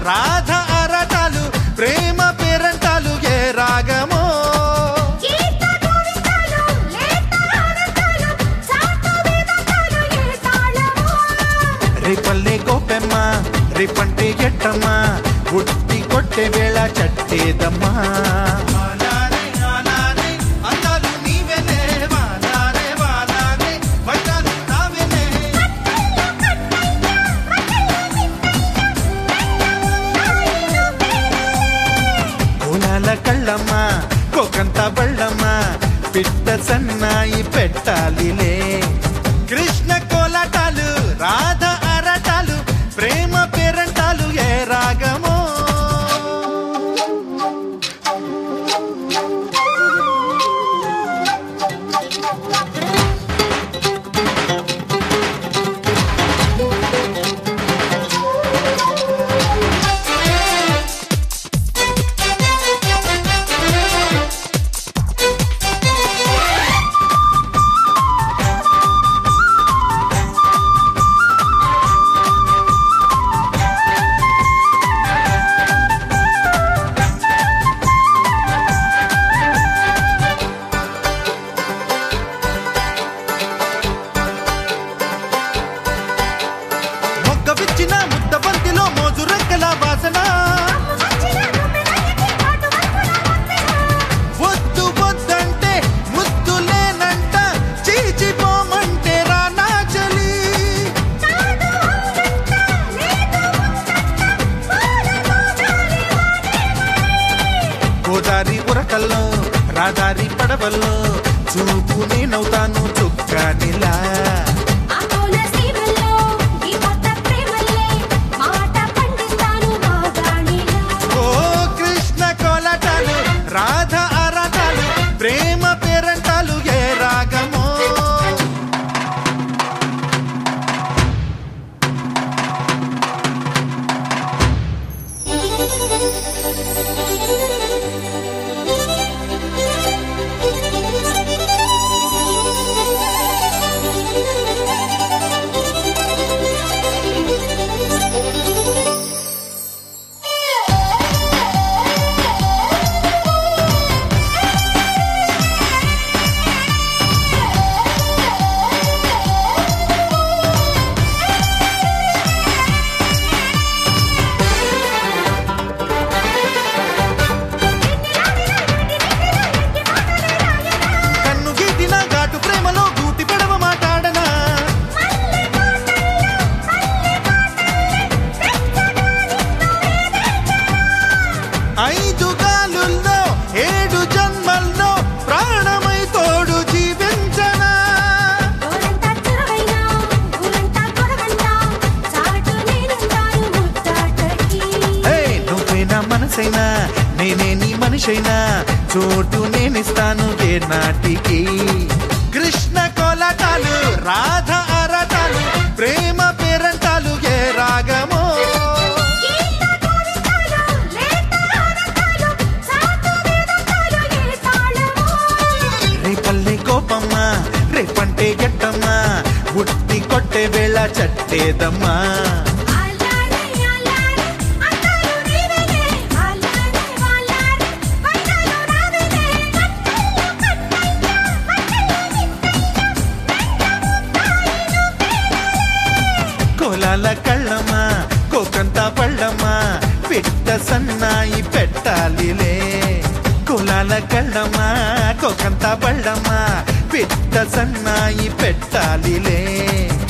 రాధ అరటాలు ప్రేమ పేరంటాలు ఏ రాగమో గీత గోవిందాలు లేత ఆనందాలు సాటు వేదాంతాలు ఏ తాళమో రేపల్లే గోపెమ్మ రేపంటే ఎట్టమ్మ ఉట్టి కొట్టే వేళ చట్టేదమ్మా అందాలు నీవెనే వాలారే వాలారే వడ్డాలు నావెనే కోలాల కళ్ళమ్మ కోకంత బళ్ళమ్మ పిట్ట సన్నాయి పెట్టాలిలే కృష్ణ కోలాటాలు రాధ అరటాలు ప్రేమ పేరంటాలు ఏ రాగమో మొగ్గ విచ్చిన ముద్ద బంతిలో మోజు రెక్కల వాసన వచ్చిన గుమ్మెలకి పాటు వక్కున వంతెన వద్దు వద్దంటే ముద్దు లేనంట చీచిపోమంటే రానా చలి నాడు అవునంట లేదు ఉందంట పూల గోదాలి గోదారి ఉరకల్లో రాదారి పడవల్లో చూపు నేనవుతాను చుక్కానిలా ఆకోల సీమల్లో ఈ కొత్త ప్రేమల్లే మాట పండిస్తాను మాగాణిలా ఓ కృష్ణ కోలాటాలు రాధ ఆరాటాలు ప్రేమ పేరంటాలు ఏ రాగమో కన్ను గీటిన ఘాటు ప్రేమలో గూటి పెడవ మాట్లాడనా ఐదు గాలుల్లో ఏడు జన్మల్లో ప్రాణమై తోడు జీవించనా గోరంతా చురవైనా ఊరంతా గొడవంతా చాటు నేనుంటాను ముద్దాటకి హే నువ్వే నా మనసైనా నేనే నీ మనిషైనా చోటు నేనిస్తాను ఏ నాటికి కృష్ణ కోలాటాలు రాధ అరటాలు ప్రేమ పేరంటాలు ఏ రాగమో గీత గోవిందాలు లేత ఆనందాలు సాటు వేదాంతాలు ఏ తాళమో రేపల్లే కోపమ్మ రేపంటే గట్టమ్మా ఉట్టి కొట్టే వేళ చట్టేదమ్మా అలానే అలానే అందాలు నీవేనే అలానే అలానే వైనాలు నావేనే కట్టెలు కట్టయ్యా మట్టెలు నిట్టయ్యా మెండ ముద్దాయి కోలాల కళ్ళమ్మ కోకంత పళ్ళమ్మ పిట్ట సన్నాయి పెట్టాలిలే కోలాల కళ్ళమ్మ కోకంత పళ్ళమ్మ పిట్ట సన్నాయి పెట్టాలిలే